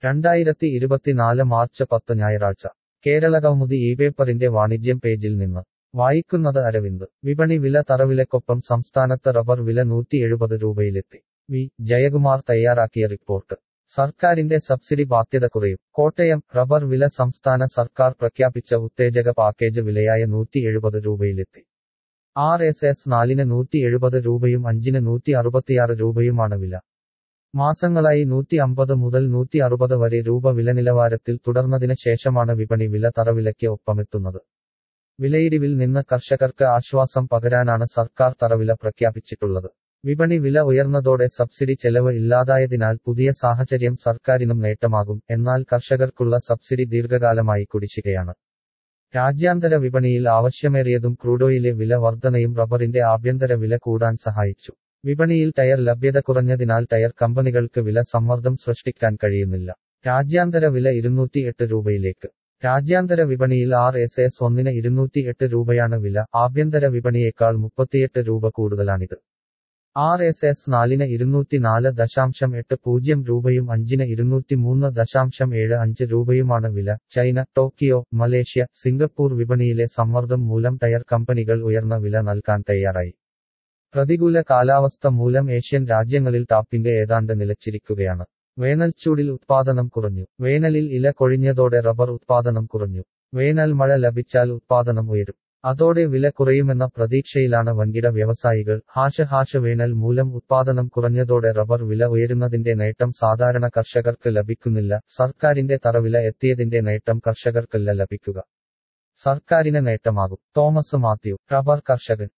രണ്ടായിരത്തി ഇരുപത്തിനാല് മാർച്ച് പത്ത് ഞായറാഴ്ച കേരളകൗമുദി ഈ പേപ്പറിന്റെ വാണിജ്യം പേജിൽ നിന്ന് വായിക്കുന്നത് അരവിന്ദ് വിപണി വില തറവിലക്കൊപ്പം സംസ്ഥാനത്ത് റബ്ബർ വില നൂറ്റി എഴുപത് രൂപയിലെത്തി വി ജയകുമാർ തയ്യാറാക്കിയ റിപ്പോർട്ട് സർക്കാരിന്റെ സബ്സിഡി ബാധ്യത കുറയും കോട്ടയം റബ്ബർ വില സംസ്ഥാന സർക്കാർ പ്രഖ്യാപിച്ച ഉത്തേജക പാക്കേജ് വിലയായ നൂറ്റി എഴുപത് രൂപയിലെത്തി ആർ എസ് എസ് നാലിന് നൂറ്റി എഴുപത് രൂപയും അഞ്ചിന് നൂറ്റി അറുപത്തിയാറ് രൂപയുമാണ് വില മാസങ്ങളായി നൂറ്റി അമ്പത് മുതൽ നൂറ്റി അറുപത് വരെ രൂപ വില നിലവാരത്തിൽ തുടർന്നതിന് ശേഷമാണ് വിപണി വില തറവിലയ്ക്ക് ഒപ്പമെത്തുന്നത് വിലയിടിവിൽ നിന്ന് കർഷകർക്ക് ആശ്വാസം പകരാനാണ് സർക്കാർ തറവില പ്രഖ്യാപിച്ചിട്ടുള്ളത് വിപണി വില ഉയർന്നതോടെ സബ്സിഡി ചെലവ് ഇല്ലാതായതിനാൽ പുതിയ സാഹചര്യം സർക്കാരിനും നേട്ടമാകും എന്നാൽ കർഷകർക്കുള്ള സബ്സിഡി ദീർഘകാലമായി കുടിശ്ശികയാണ് രാജ്യാന്തര വിപണിയിൽ ആവശ്യമേറിയതും ക്രൂഡോയിലെ വില വർധനയും റബ്ബറിന്റെ ആഭ്യന്തര വില കൂടാൻ സഹായിച്ചു വിപണിയിൽ ടയർ ലഭ്യത കുറഞ്ഞതിനാൽ ടയർ കമ്പനികൾക്ക് വില സമ്മർദ്ദം സൃഷ്ടിക്കാൻ കഴിയുന്നില്ല രാജ്യാന്തര വില ഇരുന്നൂറ്റി എട്ട് രൂപയിലേക്ക് രാജ്യാന്തര വിപണിയിൽ ആർ എസ് എസ് ഒന്നിന് ഇരുന്നൂറ്റി എട്ട് രൂപയാണ് വില ആഭ്യന്തര വിപണിയേക്കാൾ മുപ്പത്തിയെട്ട് രൂപ കൂടുതലാണിത് ആർ എസ് എസ് നാലിന് ഇരുന്നൂറ്റി നാല് ദശാംശം എട്ട് പൂജ്യം രൂപയും അഞ്ചിന് ഇരുന്നൂറ്റി മൂന്ന് ദശാംശം ഏഴ് അഞ്ച് രൂപയുമാണ് വില ചൈന ടോക്കിയോ മലേഷ്യ സിംഗപ്പൂർ വിപണിയിലെ സമ്മർദ്ദം മൂലം ടയർ കമ്പനികൾ ഉയർന്ന വില നൽകാൻ തയ്യാറായി പ്രതികൂല കാലാവസ്ഥ മൂലം ഏഷ്യൻ രാജ്യങ്ങളിൽ ടാപ്പിംഗ് ഏതാണ്ട് നിലച്ചിരിക്കുകയാണ് വേനൽച്ചൂടിൽ ഉത്പാദനം കുറഞ്ഞു വേനലിൽ ഇല കൊഴിഞ്ഞതോടെ റബ്ബർ ഉത്പാദനം കുറഞ്ഞു വേനൽ മഴ ലഭിച്ചാൽ ഉത്പാദനം ഉയരും അതോടെ വില കുറയുമെന്ന പ്രതീക്ഷയിലാണ് വൻകിട വ്യവസായികൾ ഹാഷ ഹാഷ വേനൽ മൂലം ഉത്പാദനം കുറഞ്ഞതോടെ റബ്ബർ വില ഉയരുന്നതിന്റെ നേട്ടം സാധാരണ കർഷകർക്ക് ലഭിക്കുന്നില്ല സർക്കാരിന്റെ തറവില എത്തിയതിന്റെ നേട്ടം കർഷകർക്കല്ല ലഭിക്കുക സർക്കാരിന് നേട്ടമാകും തോമസ് മാത്യു റബ്ബർ കർഷകൻ